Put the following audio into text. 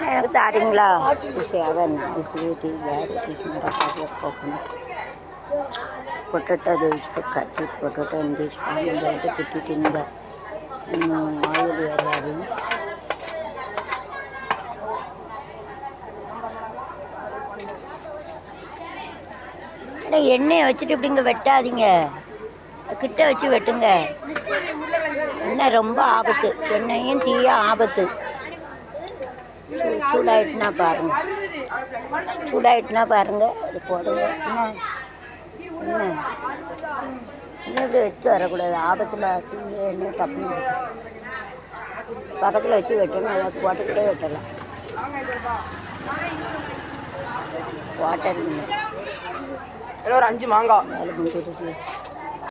எனக்கு தாரீங்களா சரி அதான் ஸ்வீட்டு வேறு டிஷ்னு கோகனட் పొటాటో వేస్తే కట్టి పొటాటో తీస్తాను ఇంకంటే పెట్టి కింద ఆయిల్ వేయాలి அட எண்ணெயை வச்சுட்டு இப்படிங்க வெட்டாதீங்க கிட்ட வச்சு வெட்டுங்க எண்ணெய் ரொம்ப ஆபத்து எண்ணெயும் தீய ஆபத்து சூ- சூடாயிட்டுனா பாருங்க சூடாயிட்டுனா பாருங்க அது போடுங்க என்ன என்ன என்ன இப்படி வச்சுட்டு வரக்கூடாது ஆபத்தில் தீய எண்ணெய் டப்புன்னு வெட்டு. பக்கத்தில் வச்சு வெட்டணும் அதை போட்டுக்கிட்டே வெட்டலாம் வாட்டர் ஒரு அஞ்சு மாங்காய் வேலை முடிஞ்சிருச்சு